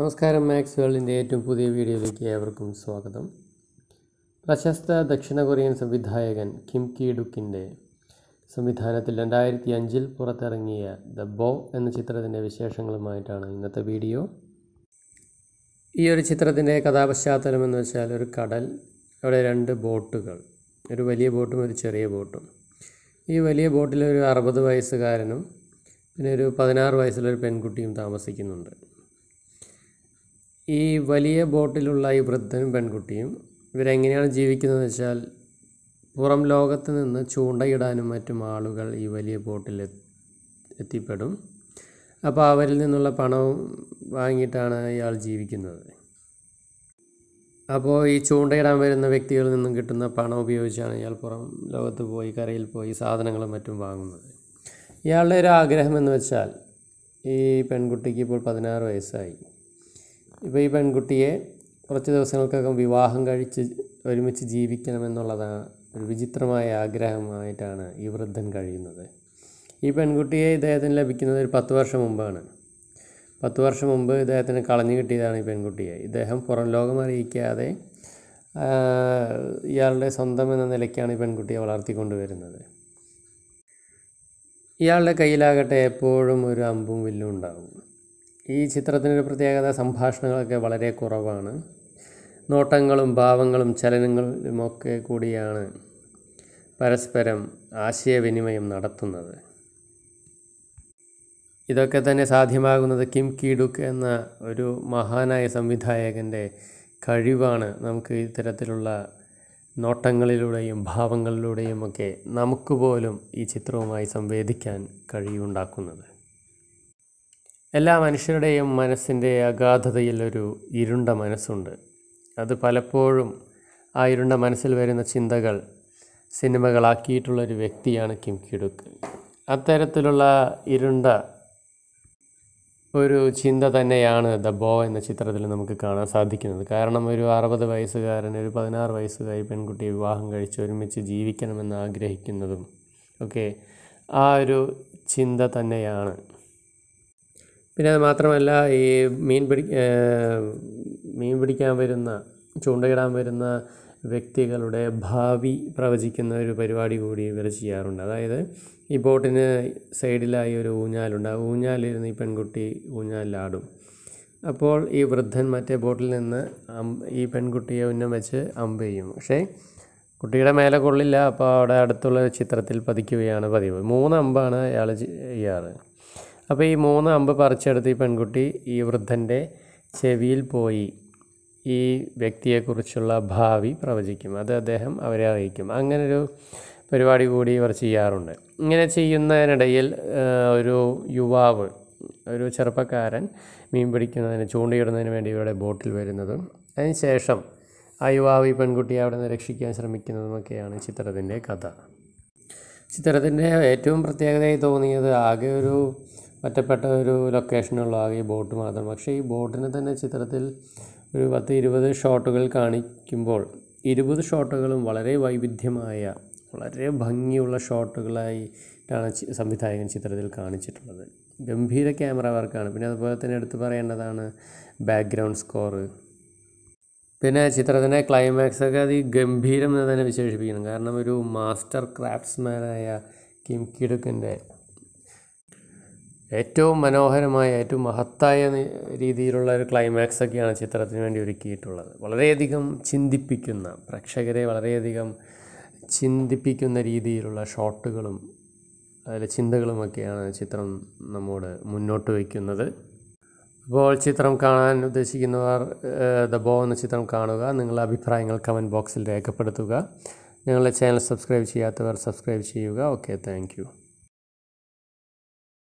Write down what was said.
നമസ്കാരം മാക്സ് വേൾഡിൻ്റെ ഏറ്റവും പുതിയ വീഡിയോയിലേക്ക് ഏവർക്കും സ്വാഗതം പ്രശസ്ത ദക്ഷിണ കൊറിയൻ സംവിധായകൻ കിം കി ഡുക്കിൻ്റെ സംവിധാനത്തിൽ രണ്ടായിരത്തി അഞ്ചിൽ പുറത്തിറങ്ങിയ ദ ബോ എന്ന ചിത്രത്തിൻ്റെ വിശേഷങ്ങളുമായിട്ടാണ് ഇന്നത്തെ വീഡിയോ ഈ ഒരു ചിത്രത്തിൻ്റെ കഥാപശ്ചാത്തലം എന്ന് വെച്ചാൽ ഒരു കടൽ അവിടെ രണ്ട് ബോട്ടുകൾ ഒരു വലിയ ബോട്ടും ഒരു ചെറിയ ബോട്ടും ഈ വലിയ ബോട്ടിൽ ഒരു അറുപത് വയസ്സുകാരനും പിന്നെ ഒരു പതിനാറ് വയസ്സുള്ളൊരു പെൺകുട്ടിയും താമസിക്കുന്നുണ്ട് ഈ വലിയ ബോട്ടിലുള്ള ഈ വൃദ്ധനും പെൺകുട്ടിയും ഇവരെങ്ങനെയാണ് ജീവിക്കുന്നതെന്ന് വെച്ചാൽ പുറം ലോകത്ത് നിന്ന് ചൂണ്ടയിടാനും മറ്റും ആളുകൾ ഈ വലിയ ബോട്ടിൽ എ- എത്തിപ്പെടും അപ്പോൾ അവരിൽ നിന്നുള്ള പണവും വാങ്ങിയിട്ടാണ് ഇയാൾ ജീവിക്കുന്നത് അപ്പോൾ ഈ ചൂണ്ടയിടാൻ വരുന്ന വ്യക്തികളിൽ നിന്നും കിട്ടുന്ന പണം ഉപയോഗിച്ചാണ് ഇയാൾ പുറം ലോകത്ത് പോയി കരയിൽ പോയി സാധനങ്ങളും മറ്റും വാങ്ങുന്നത് ഇയാളുടെ ഒരു ആഗ്രഹം എന്ന് വെച്ചാൽ ഈ പെൺകുട്ടിക്ക് ഇപ്പോൾ പതിനാറ് വയസ്സായി ഇപ്പോൾ ഈ പെൺകുട്ടിയെ കുറച്ച് ദിവസങ്ങൾക്കകം വിവാഹം കഴിച്ച് ഒരുമിച്ച് ജീവിക്കണമെന്നുള്ളതാണ് ഒരു വിചിത്രമായ ആഗ്രഹമായിട്ടാണ് ഈ വൃദ്ധൻ കഴിയുന്നത് ഈ പെൺകുട്ടിയെ ഇദ്ദേഹത്തിന് ലഭിക്കുന്നത് ഒരു പത്ത് വർഷം മുമ്പാണ് പത്ത് വർഷം മുമ്പ് ഇദ്ദേഹത്തിന് കളഞ്ഞു കിട്ടിയതാണ് ഈ പെൺകുട്ടിയെ ഇദ്ദേഹം പുറം ലോകം അറിയിക്കാതെ ആ, ഇയാളുടെ സ്വന്തം എന്ന നിലയ്ക്കാണ് ഈ പെൺകുട്ടിയെ വളർത്തിക്കൊണ്ടുവരുന്നത് ഇയാളുടെ കയ്യിലാകട്ടെ എപ്പോഴും ഒരു അമ്പും വില്ലും ഉണ്ടാകും ഈ ചിത്രത്തിനൊരു പ്രത്യേകത സംഭാഷണങ്ങളൊക്കെ വളരെ കുറവാണ് നോട്ടങ്ങളും ഭാവങ്ങളും ചലനങ്ങളുമൊക്കെ കൂടിയാണ് പരസ്പരം ആശയവിനിമയം നടത്തുന്നത് ഇതൊക്കെ തന്നെ സാധ്യമാകുന്നത് കിം കീഡുക്ക് എന്ന ഒരു മഹാനായ സംവിധായകൻ്റെ കഴിവാണ് നമുക്ക് ഇത്തരത്തിലുള്ള നോട്ടങ്ങളിലൂടെയും ഭാവങ്ങളിലൂടെയും ഒക്കെ നമുക്ക് പോലും ഈ ചിത്രവുമായി സംവേദിക്കാൻ കഴിവുണ്ടാക്കുന്നത് എല്ലാ മനുഷ്യരുടെയും മനസ്സിൻ്റെ അഗാധതയിൽ ഒരു ഇരുണ്ട മനസ്സുണ്ട് അത് പലപ്പോഴും ആ ഇരുണ്ട മനസ്സിൽ വരുന്ന ചിന്തകൾ സിനിമകളാക്കിയിട്ടുള്ള ഒരു വ്യക്തിയാണ് കിം കിഡുക്ക് അത്തരത്തിലുള്ള ഇരുണ്ട ഒരു ചിന്ത തന്നെയാണ് ദ ബോ എന്ന ചിത്രത്തിൽ നമുക്ക് കാണാൻ സാധിക്കുന്നത് കാരണം ഒരു അറുപത് വയസ്സുകാരൻ ഒരു പതിനാറ് വയസ്സുകാരി പെൺകുട്ടിയെ വിവാഹം കഴിച്ച് ഒരുമിച്ച് ജീവിക്കണമെന്ന് ആഗ്രഹിക്കുന്നതും ഒക്കെ ആ ഒരു ചിന്ത തന്നെയാണ് പിന്നെ അത് മാത്രമല്ല ഈ മീൻ പിടി ഏർ മീൻ പിടിക്കാൻ വരുന്ന ചൂണ്ടയിടാൻ വരുന്ന വ്യക്തികളുടെ ഭാവി പ്രവചിക്കുന്ന ഒരു പരിപാടി കൂടി ഇവർ ചെയ്യാറുണ്ട് അതായത് ഈ ബോട്ടിന് സൈഡിലായി ഒരു ഊഞ്ഞാലുണ്ട് ആ ഊഞ്ഞാലിരുന്ന് ഈ പെൺകുട്ടി ഊഞ്ഞാലിലാടും അപ്പോൾ ഈ വൃദ്ധൻ മറ്റേ ബോട്ടിൽ നിന്ന് അം- ഈ പെൺകുട്ടിയെ ഉന്നം വെച്ച് അമ്പ് ചെയ്യും പക്ഷേ കുട്ടിയുടെ മേലെ കൊള്ളില്ല അപ്പോൾ അവിടെ അടുത്തുള്ള ഒരു ചിത്രത്തിൽ പതിക്കുകയാണ് പതിവ് മൂന്ന് അമ്പാണ് അയാൾ ചെയ്യാറ് അപ്പോൾ ഈ മൂന്ന് അമ്പ് പറിച്ചെടുത്ത് ഈ പെൺകുട്ടി ഈ വൃദ്ധൻ്റെ ചെവിയിൽ പോയി ഈ വ്യക്തിയെക്കുറിച്ചുള്ള ഭാവി പ്രവചിക്കും അത് അദ്ദേഹം അവരെ അറിയിക്കും അങ്ങനൊരു പരിപാടി കൂടി ഇവർ ചെയ്യാറുണ്ട് ഇങ്ങനെ ചെയ്യുന്നതിനിടയിൽ ആ, ഒരു യുവാവ് ഒരു ചെറുപ്പക്കാരൻ മീൻ പിടിക്കുന്നതിന് ചൂണ്ടയിടുന്നതിന് വേണ്ടി ഇവരുടെ ബോട്ടിൽ വരുന്നതും അതിനുശേഷം ആ യുവാവ് ഈ പെൺകുട്ടിയെ അവിടെ നിന്ന് രക്ഷിക്കാൻ ശ്രമിക്കുന്നതുമൊക്കെയാണ് ചിത്രത്തിൻ്റെ കഥ ചിത്രത്തിൻ്റെ ഏറ്റവും പ്രത്യേകതയായി തോന്നിയത് ആകെ ഒരു ഒറ്റപ്പെട്ട ഒരു ലൊക്കേഷനുള്ള ആകെ ഈ ബോട്ട് മാത്രം പക്ഷേ ഈ ബോട്ടിനെ തന്നെ ചിത്രത്തിൽ ഒരു പത്ത് ഇരുപത് ഷോട്ടുകൾ കാണിക്കുമ്പോൾ ഇരുപത് ഷോട്ടുകളും വളരെ വൈവിധ്യമായ വളരെ ഭംഗിയുള്ള ഷോട്ടുകളായിട്ടാണ് ചി- സംവിധായകൻ ചിത്രത്തിൽ കാണിച്ചിട്ടുള്ളത് ഗംഭീര ക്യാമറ വർക്കാണ് പിന്നെ അതുപോലെ തന്നെ എടുത്തു പറയേണ്ടതാണ് ബാക്ക്ഗ്രൗണ്ട് സ്കോറ് പിന്നെ ചിത്രത്തിൻ്റെ ക്ലൈമാക്സ് ഒക്കെ അത് ഗംഭീരം എന്ന് തന്നെ വിശേഷിപ്പിക്കണം കാരണം ഒരു മാസ്റ്റർ ക്രാഫ്റ്റ്സ്മാനായ കിം കിടുക്കിൻ്റെ ഏറ്റവും മനോഹരമായ ഏറ്റവും മഹത്തായ നി- രീതിയിലുള്ള ഒരു ക്ലൈമാക്സ് ഒക്കെയാണ് ചിത്രത്തിന് വേണ്ടി ഒരുക്കിയിട്ടുള്ളത് വളരെയധികം ചിന്തിപ്പിക്കുന്ന പ്രേക്ഷകരെ വളരെയധികം ചിന്തിപ്പിക്കുന്ന രീതിയിലുള്ള ഷോട്ടുകളും അതിലെ ചിന്തകളുമൊക്കെയാണ് ചിത്രം നമ്മോട് മുന്നോട്ട് വയ്ക്കുന്നത് അപ്പോൾ ചിത്രം കാണാൻ ഉദ്ദേശിക്കുന്നവർ ദ ബോ എന്ന ചിത്രം കാണുക നിങ്ങളുടെ അഭിപ്രായങ്ങൾ കമൻറ്റ് ബോക്സിൽ രേഖപ്പെടുത്തുക ഞങ്ങളുടെ ചാനൽ സബ്സ്ക്രൈബ് ചെയ്യാത്തവർ സബ്സ്ക്രൈബ് ചെയ്യുക ഓക്കെ താങ്ക്